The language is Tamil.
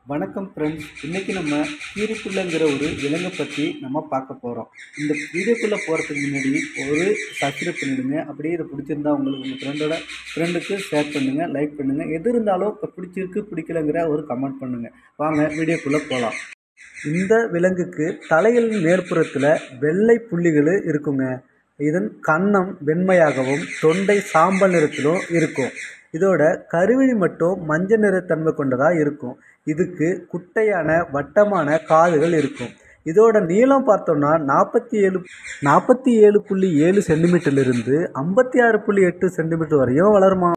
வணக்கம் ஃப்ரெண்ட்ஸ் இன்றைக்கி நம்ம கீரிப்புள்ளங்கிற ஒரு விலங்கை பற்றி நம்ம பார்க்க போகிறோம் இந்த வீடியோக்குள்ளே போகிறதுக்கு முன்னாடி ஒரு சப்ஸ்கிரைப் பண்ணிவிடுங்க அப்படியே இதை பிடிச்சிருந்தா உங்களுக்கு உங்கள் ஃப்ரெண்டோட ஃப்ரெண்டுக்கு ஷேர் பண்ணுங்கள் லைக் பண்ணுங்கள் எது இருந்தாலும் இப்போ பிடிச்சிருக்கு பிடிக்கலங்கிற ஒரு கமெண்ட் பண்ணுங்கள் வாங்க வீடியோக்குள்ளே போகலாம் இந்த விலங்குக்கு தலையில் மேற்புறத்தில் வெள்ளை புள்ளிகள் இருக்குங்க இதன் கன்னம் வெண்மையாகவும் தொண்டை சாம்பல் நிறத்திலும் இருக்கும் இதோட கருவிழி மட்டும் மஞ்சள் நிறத்தன்மை கொண்டதாக இருக்கும் இதுக்கு குட்டையான வட்டமான காதுகள் இருக்கும் இதோட நீளம் பார்த்தோம்னா நாற்பத்தி ஏழு நாற்பத்தி ஏழு புள்ளி ஏழு சென்டிமீட்டர்லேருந்து ஐம்பத்தி ஆறு புள்ளி எட்டு சென்டிமீட்டர் வரையும் வளருமா